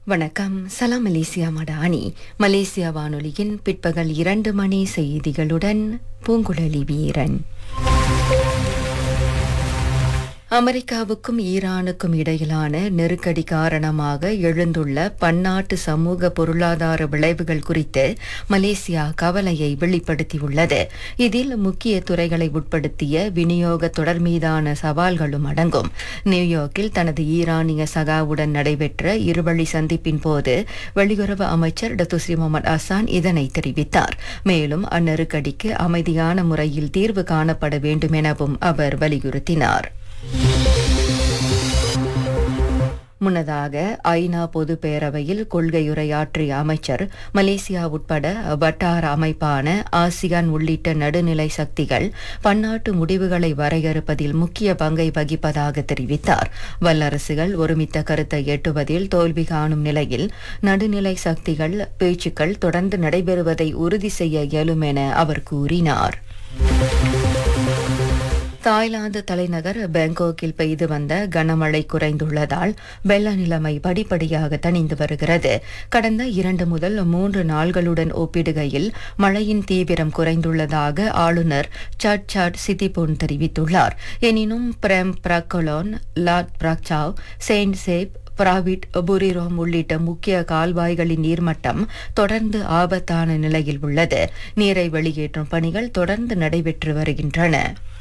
வணக்கம் சலாம் Malaysia Madani Malaysia வானொலியின் பிற்பகல் இரண்டு மணி செய்திகளுடன் பூங்குழலி வீரன் அமெரிக்காவுக்கும் ஈரானுக்கும் இடையிலான நெருக்கடி காரணமாக எழுந்துள்ள பன்னாட்டு சமூக பொருளாதார விளைவுகள் குறித்து மலேசியா கவலையை வெளிப்படுத்தியுள்ளது இதில் முக்கிய துறைகளை உட்படுத்திய விநியோக தொடர் மீதான சவால்களும் அடங்கும் நியூயார்க்கில் தனது ஈரானிய சகாவுடன் நடைபெற்ற இருவழி சந்திப்பின் போது வெளியுறவு அமைச்சர் டத்துஸ்ரீ முகமது அசான் இதனை தெரிவித்தார் மேலும் அந்நெருக்கடிக்கு அமைதியான முறையில் தீர்வு காணப்பட வேண்டும் எனவும் அவர் வலியுறுத்தினார் முன்னதாக ஐநா பொது பேரவையில் கொள்கையுரையாற்றிய அமைச்சர் மலேசியா உட்பட வட்டார அமைப்பான ஆசியான் உள்ளிட்ட நடுநிலை சக்திகள் பன்னாட்டு முடிவுகளை வரையறுப்பதில் முக்கிய பங்கை வகிப்பதாக தெரிவித்தார் வல்லரசுகள் ஒருமித்த கருத்தை எட்டுவதில் தோல்வி காணும் நிலையில் நடுநிலை சக்திகள் பேச்சுக்கள் தொடர்ந்து நடைபெறுவதை உறுதி செய்ய இயலும் என அவர் கூறினார் தாய்லாந்து தலைநகர் பாங்காக்கில் பெய்து வந்த கனமழை குறைந்துள்ளதால் வெள்ள நிலைமை படிப்படியாக தணிந்து வருகிறது கடந்த இரண்டு முதல் மூன்று நாள்களுடன் ஒப்பிடுகையில் மழையின் தீவிரம் குறைந்துள்ளதாக ஆளுநர் சட் சட் சித்திபோன் தெரிவித்துள்ளார் எனினும் பிரேம் பிரகலோன் லாட் பிரக்சாவ் செயின்ட் சேப் பிராவிட் புரிரோம் உள்ளிட்ட முக்கிய கால்வாய்களின் நீர்மட்டம் தொடர்ந்து ஆபத்தான நிலையில் உள்ளது நீரை வெளியேற்றும் பணிகள் தொடர்ந்து நடைபெற்று வருகின்றன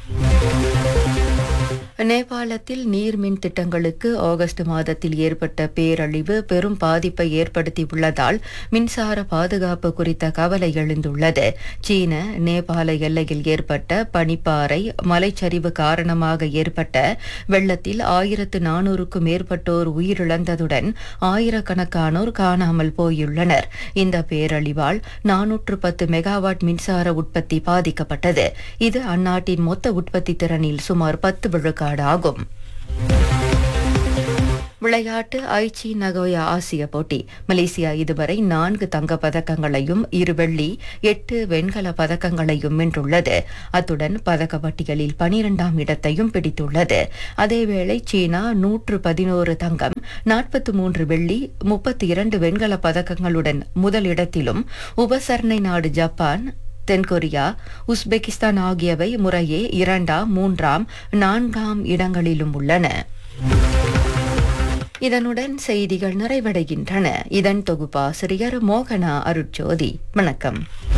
நேபாளத்தில் நீர்மின் திட்டங்களுக்கு ஆகஸ்ட் மாதத்தில் ஏற்பட்ட பேரழிவு பெரும் பாதிப்பை ஏற்படுத்தியுள்ளதால் மின்சார பாதுகாப்பு குறித்த கவலை எழுந்துள்ளது சீன நேபாள எல்லையில் ஏற்பட்ட பனிப்பாறை மலைச்சரிவு காரணமாக ஏற்பட்ட வெள்ளத்தில் ஆயிரத்து நானூறுக்கும் மேற்பட்டோர் உயிரிழந்ததுடன் ஆயிரக்கணக்கானோர் காணாமல் போயுள்ளனர் இந்த பேரழிவால் நானூற்று பத்து மெகாவாட் மின்சார உற்பத்தி பாதிக்கப்பட்டது இது அந்நாட்டின் மொத்த உற்பத்தி திறனில் சுமார் பத்து விழுக்காடு ஆகும் விளையாட்டு ஐச்சி நகோயா ஆசிய போட்டி மலேசியா இதுவரை நான்கு தங்க பதக்கங்களையும் இரு வெள்ளி எட்டு வெண்கல பதக்கங்களையும் வென்றுள்ளது அத்துடன் பதக்க பட்டியலில் பனிரெண்டாம் இடத்தையும் பிடித்துள்ளது அதேவேளை சீனா நூற்று பதினோரு தங்கம் நாற்பத்தி மூன்று வெள்ளி முப்பத்தி இரண்டு வெண்கல பதக்கங்களுடன் முதலிடத்திலும் உபசரணை நாடு ஜப்பான் தென்கொரியா உஸ்பெகிஸ்தான் ஆகியவை முறையே இரண்டாம் மூன்றாம் நான்காம் இடங்களிலும் உள்ளன இதனுடன் செய்திகள் நிறைவடைகின்றன இதன் தொகுப்பாசிரியர் மோகனா அருட்ஜோதி வணக்கம்